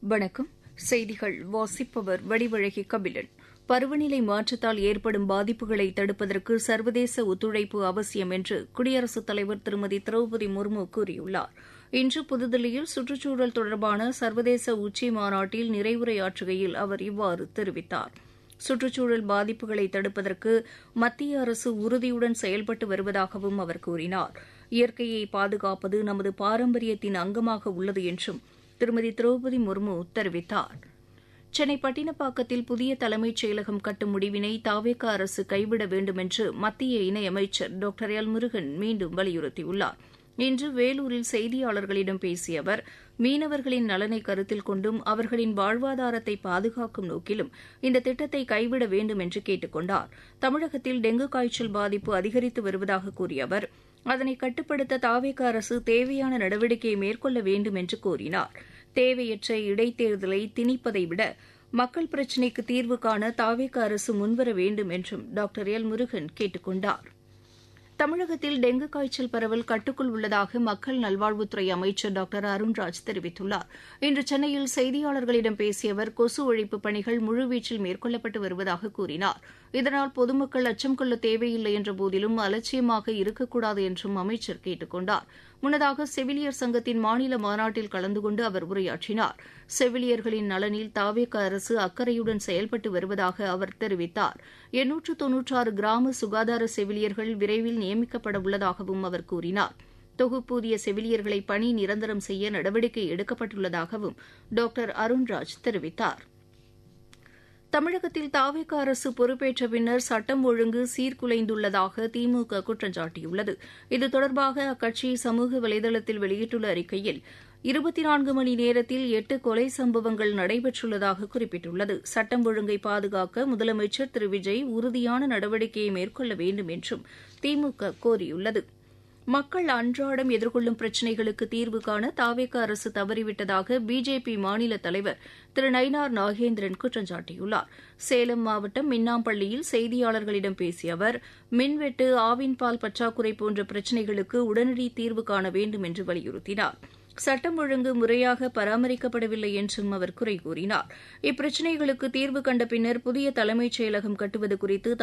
வணக்கம் செய்திகள் வாசிப்பவர் வடிவழகி கபிலன் பருவநிலை மாற்றத்தால் ஏற்படும் பாதிப்புகளை தடுப்பதற்கு சர்வதேச ஒத்துழைப்பு அவசியம் என்று குடியரசுத் தலைவர் திருமதி திரௌபதி முர்மு கூறியுள்ளார் இன்று புதுதில்லியில் சுற்றுச்சூழல் தொடர்பான சர்வதேச உச்சி மாநாட்டில் நிறைவுரையாற்றுகையில் அவர் இவ்வாறு தெரிவித்தார் சுற்றுச்சூழல் பாதிப்புகளை தடுப்பதற்கு மத்திய அரசு உறுதியுடன் செயல்பட்டு வருவதாகவும் அவர் கூறினார் இயற்கையை பாதுகாப்பது நமது பாரம்பரியத்தின் அங்கமாக உள்ளது என்றும் திருமதி திரௌபதி முர்மு தெரிவித்தார் சென்னை பட்டினப்பாக்கத்தில் புதிய தலைமைச் செயலகம் கட்டும் முடிவினை தாவேக அரசு கைவிட வேண்டும் என்று மத்திய இணையமைச்சர் டாக்டர் எல் முருகன் மீண்டும் வலியுறுத்தியுள்ளார் இன்று வேலூரில் செய்தியாளர்களிடம் பேசிய அவர் மீனவர்களின் நலனை கருத்தில் கொண்டும் அவர்களின் வாழ்வாதாரத்தை பாதுகாக்கும் நோக்கிலும் இந்த திட்டத்தை கைவிட வேண்டும் என்று கேட்டுக் கொண்டார் தமிழகத்தில் டெங்கு காய்ச்சல் பாதிப்பு அதிகரித்து வருவதாக கூறிய அவர் அதனை கட்டுப்படுத்த தாவேக அரசு தேவையான நடவடிக்கையை மேற்கொள்ள வேண்டும் என்று கூறினார் தேவையற்ற இடைத்தேர்தலை திணிப்பதை விட மக்கள் பிரச்சினைக்கு தீர்வு காண தாவேக அரசு முன்வர வேண்டும் என்றும் டாக்டர் எல் முருகன் கேட்டுக் கொண்டார் தமிழகத்தில் டெங்கு காய்ச்சல் பரவல் கட்டுக்குள் உள்ளதாக மக்கள் நல்வாழ்வுத்துறை அமைச்சர் டாக்டர் அருண்ராஜ் தெரிவித்துள்ளார் இன்று சென்னையில் செய்தியாளர்களிடம் பேசிய அவர் கொசு ஒழிப்புப் பணிகள் முழுவீச்சில் மேற்கொள்ளப்பட்டு வருவதாக கூறினார் இதனால் பொதுமக்கள் அச்சம் கொள்ள தேவையில்லை என்ற போதிலும் அலட்சியமாக இருக்கக்கூடாது என்றும் அமைச்சர் கேட்டுக் கொண்டார் முன்னதாக செவிலியர் சங்கத்தின் மாநில மாநாட்டில் கலந்து கொண்டு அவர் உரையாற்றினார் செவிலியர்களின் நலனில் தாவேக அரசு அக்கறையுடன் செயல்பட்டு வருவதாக அவர் தெரிவித்தார் எண்ணூற்று தொன்னூற்றாறு கிராம சுகாதார செவிலியர்கள் விரைவில் நியமிக்கப்பட உள்ளதாகவும் அவர் கூறினார் தொகுப்பூதிய செவிலியர்களை பணி நிரந்தரம் செய்ய நடவடிக்கை எடுக்கப்பட்டுள்ளதாகவும் டாக்டர் அருண்ராஜ் தெரிவித்தார் தமிழகத்தில் தாவேக அரசு பொறுப்பேற்ற பின்னர் சட்டம் ஒழுங்கு சீர்குலைந்துள்ளதாக திமுக குற்றம் சாட்டியுள்ளது இது தொடர்பாக அக்கட்சி சமூக வலைதளத்தில் வெளியிட்டுள்ள அறிக்கையில் இருபத்தி நான்கு மணி நேரத்தில் எட்டு கொலை சம்பவங்கள் நடைபெற்றுள்ளதாக குறிப்பிட்டுள்ளது சட்டம் ஒழுங்கை பாதுகாக்க முதலமைச்சர் திரு விஜய் உறுதியான நடவடிக்கையை மேற்கொள்ள வேண்டும் என்றும் திமுக கோரியுள்ளது மக்கள் அன்றாடம் எதிர்கொள்ளும் பிரச்சினைகளுக்கு தீர்வு காண தாவேக அரசு தவறிவிட்டதாக பிஜேபி மாநில தலைவர் திரு நயினார் நாகேந்திரன் குற்றம் சாட்டியுள்ளார் சேலம் மாவட்டம் மின்னாம்பள்ளியில் செய்தியாளர்களிடம் பேசிய அவர் மின்வெட்டு ஆவின் பால் பற்றாக்குறை போன்ற பிரச்சினைகளுக்கு உடனடி தீர்வு காண வேண்டும் என்று வலியுறுத்தினார் சட்டம் ஒழுங்கு முறையாக பராமரிக்கப்படவில்லை என்றும் அவர் குறை கூறினார் இப்பிரச்சினைகளுக்கு தீர்வு கண்ட பின்னர் புதிய தலைமைச் செயலகம் கட்டுவது குறித்து